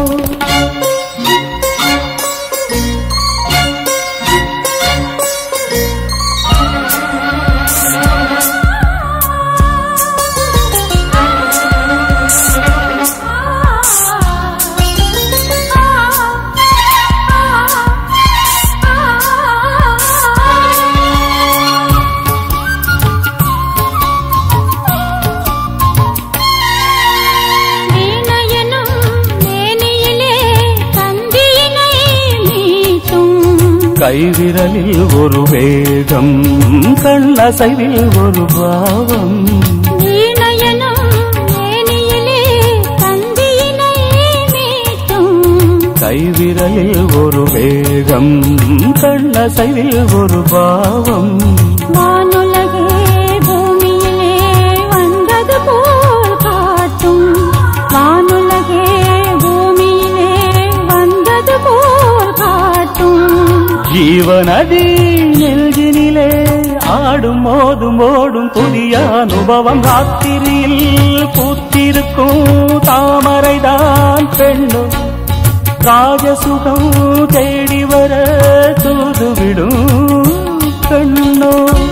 வீணையனும் மேனியிலே தந்தியினை மீட்டும் கைவிரலில் ஒரு வேகம் கண்ணசைவில் ஒரு பாவம் வீணையனும் மேனியிலே தந்தியினை மீட்டும் கைவிரலில் ஒரு வேகம் கண்ணசைவில் ஒரு பாவம் வானுலகே பூமியிலே வந்தது போல் காட்டும் வானுலகே பூமியிலே வந்தது போல் காட்டும் ஜீவநதி நெல்கினிலே ஆடும் மோதும் ஓடும் புதிய அனுபவம் ராத்திரியில் பூத்திருக்கும் தாமரைதான் பெண்ணும் ராஜசுகம் தேடி வர தூதுவிடும் கண்ணோ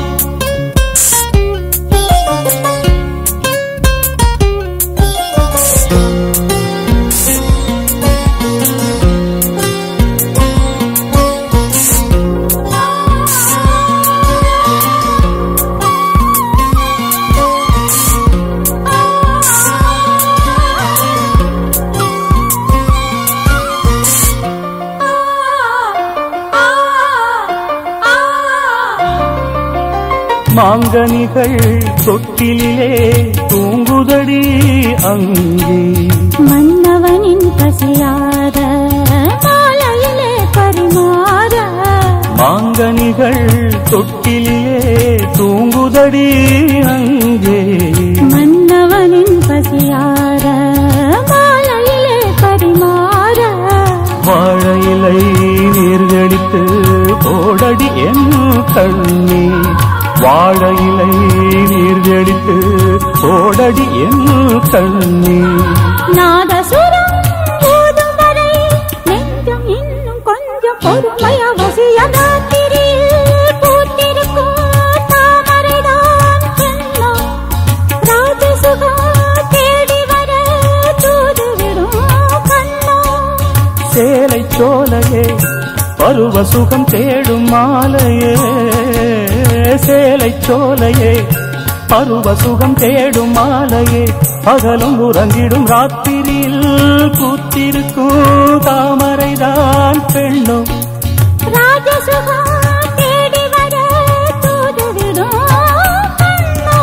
மாங்கனிகள் தொட்டிலே தூங்குதடி அங்கே மன்னவனின் பசியார மாலையிலே பரிமாற மாங்கனிகள் தொட்டிலே தூங்குதடி அங்கே மன்னவனின் பசியார மாலையிலே பரிமாற வாழையிலை நீர்களித்து போடடி என் கண்ணே வாழையிலை நீர்களித்து போடடி என் கண்ணே நாதசுரம் போதும் வரை நெஞ்சம் இன்னும் கொஞ்சம் பொறுமை அவசியம் ராத்திரியில் பூத்திருக்கும் தாமரைதான் கண்ணம் ராஜசுகம் தேடி வர தூதுவிடும் கண்ணம் சேலை சோலையே பருவ சுகம் தேடும் மாலையே சேலை சோலையே பருவ சுகம் தேடும் மாலையே பகலும் உறங்கிடும் ராத்திரியில் கூத்திருக்கும் தாமரைதான் பெண்ணும் ராஜசுகம் தேடி வர தூதுவிடும் கண்ணோ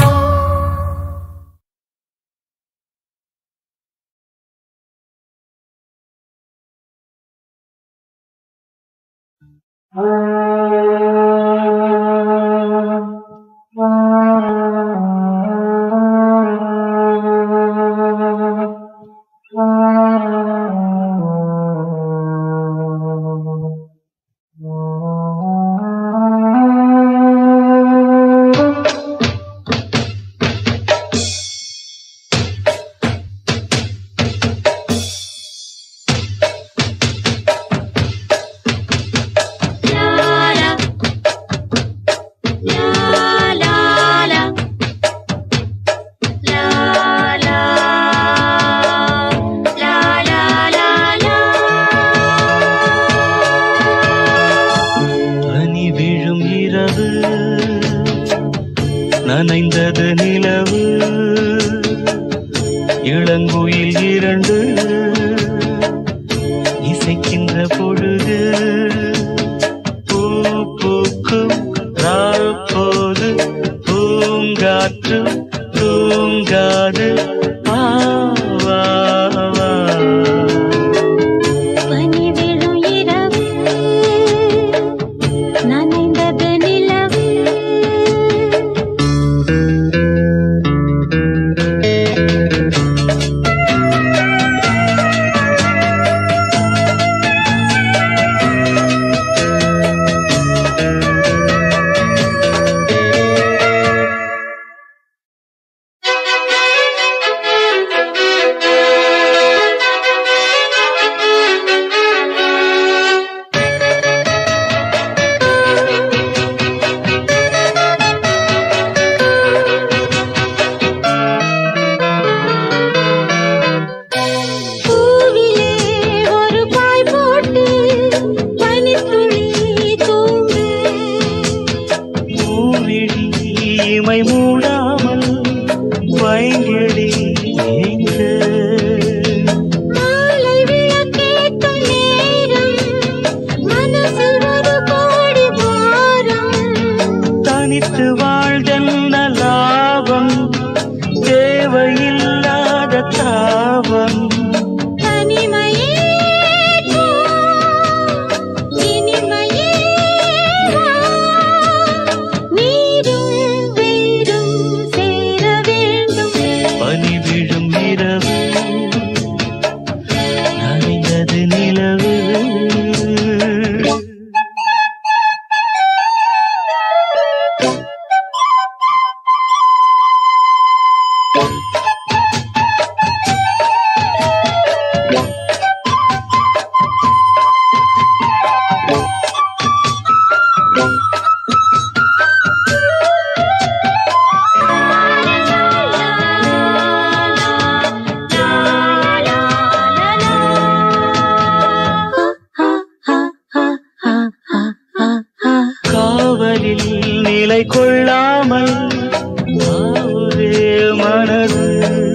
பனி விழும் இரவு நனைந்தது நிலவு இளங்குயில் இரண்டு இசைக்கின்ற பொழுது பூ பூக்கும் ராப்போது பூங்காற்று தூங்காது ஆ, வா, வா. பனி விழும் இரவு நனைந்தது நிலவு பூவிலே ஒரு பாய் போட்டு பனித்துளி தூங்கு பூவிழி இமை மூடாமல் வைங்கிழி ஏங்க மாலை விளக்கேற்றும் நேரம் மனசில் ஒரு கோடி பாரம் தனித்து வாழ்தென்ன லாபம் தேவையில்லாத தாபம் தனிமையே போ, இனிமையே வா. நீரும் வேரும் சேர வேண்டும் பனி விழும் இரவு நனைந்தது நிலவு காவலில் நிலை கொள்ளாமல் ஆவுதே மனது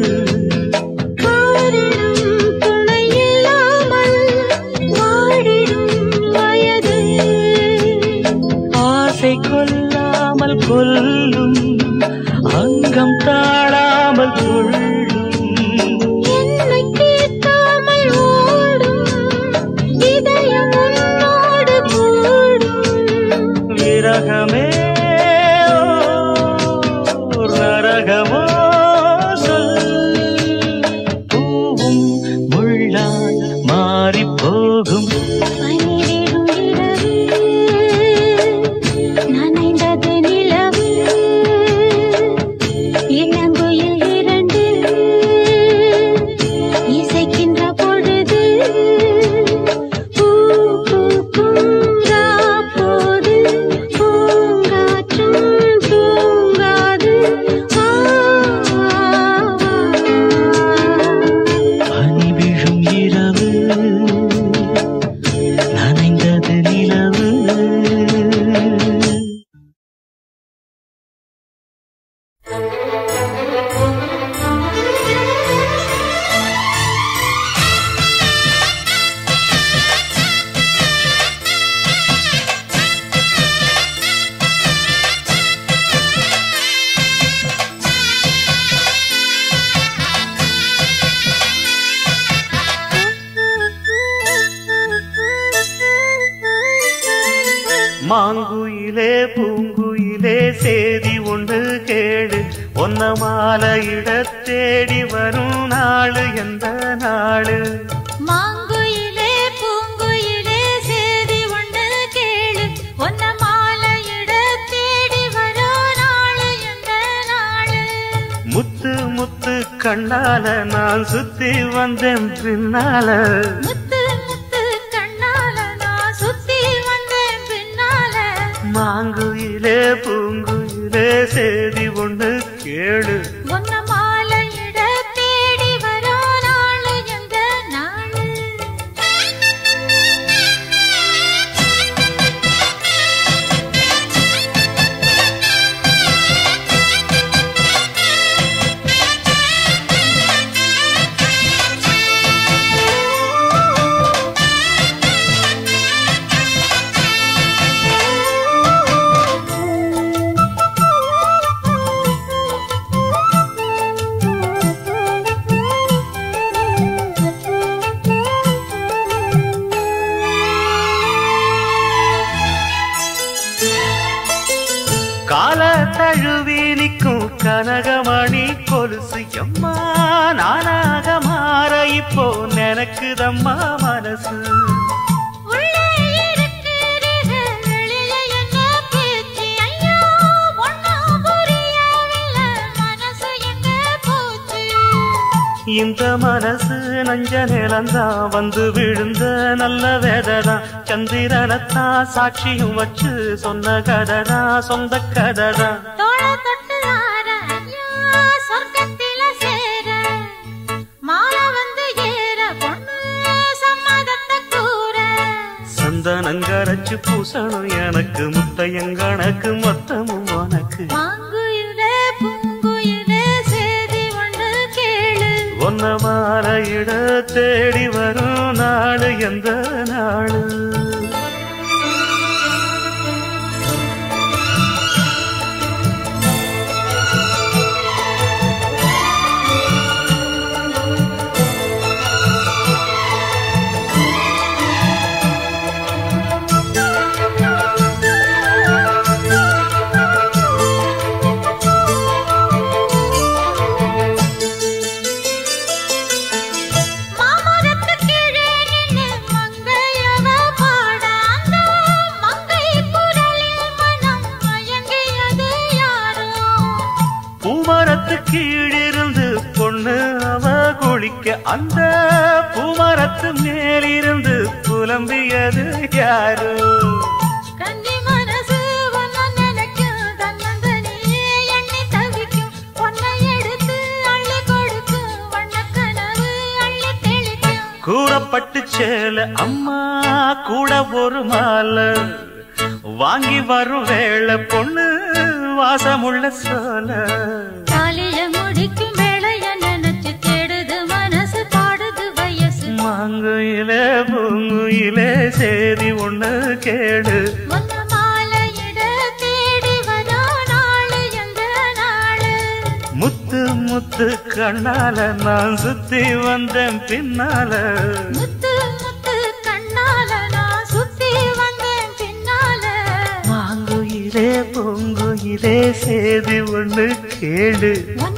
காரணம் துணையில்லாமல் வாடிடும் வயது ஆசை கொல்லாமல் கொல்லும் அங்கம் தாழாமல் துள்ளும் என்னை கேட்காமல் ஓடும் இதயம் உன்னோடு கூடும் விரகமே ஓர் நரகமோ சொல் பூவும் முள்ளாய் மாறிப் போகும் பனிவிடும் இரவு நனைந்தது நிலவு ஒன்று கேடு ஒன்ன மாலையிட தேடி வரும் நாளு எந்த நாளு மாங்குயிலே பூங்குயிலே சேதி ஒன்று கேளு ஒன்ன மாலையிட தேடி வரோ நாளு எந்த நாளு முத்து முத்து கண்ணால நான் சுத்தி வந்தேன் பின்னால முத்து முத்து கண்ணால நான் சுத்தி வந்தேன் பின்னால மாங்குயிலே பூங்குயிலே சேதி ஒன்று கேளு ஒன்ன மாலையிட தேடி வரோ நாளு எந்த நாளு கால தழுவி நிற்கும் கனகமணி கொலுசு எம்மா நானாக மாற இப்போ நினைக்குதம்மா மனசு உள்ளே இருக்கிறது வெளியில என்ன பேச்சு ஐயோ ஒண்ணும் புரியவில்லை மனசு எங்க போச்சு இந்த மனசு நஞ்ச நிலந்தான் வந்து விழுந்த நல்ல வேததான் சந்திரனத்தான் சாட்சியும் வச்சு சொன்ன கதைதான் சொந்த கதைதான் தோள தொட்டு ஆற ஐயா சொர்க்கத்தில சேர மாலை வந்து ஏற பொண்ணு சம்மதத்தை கூற சந்தனங்கரைச்சு பூசணும் எனக்கு முத்தையங்கணக்கு மொத்தமும் உனக்கு மாங்குயிலே பூங்குயிலே சேதி ஒன்று கேளு ஒன்ன மாலையிட தேடி வரும் நாடு எந்த நாடு மாமரத்து கீழே நின்னு மங்கையவ பாட அந்த மங்கை குரலில் மனம் மயங்கியது யாரோ பூமரத்து கீழிருந்து பொண்ணு அவ குளிக்க அந்த பூமரத்து மேலிருந்து புலம்பியது யாரு கன்னி மனசு ஒன்ன நினைக்கும் தன்னந்தனியே எண்ணி தவிக்கும் பொன்னை எடுத்து அள்ளி கொடுக்கும் வண்ணக்கனவு அள்ளி தெளிக்கும் கூறப்பட்டு சேல அம்மா கூட ஒரு மாலை வாங்கி வரும் வேளை பொண்ணு வாசமுள்ள சோல தாலிய முடிக்கும் வேளைய நினைச்சு தேடுது மனசு பாடுது வயசு மாங்குயிலே பூங்குயிலே சேதி ஒண்ணு கேடு ஒன்ன மாலையிட தேடி வரோ நாளு எந்த நாளு முத்து முத்து கண்ணால நான் சுத்தி வந்தேன் பின்னால முத்து முத்து கண்ணால நான் சுத்தி வந்தேன் பின்னால மாங்குயிலே பூங்குயிலே சேதி ஒண்ணு கேடு ஒன்ன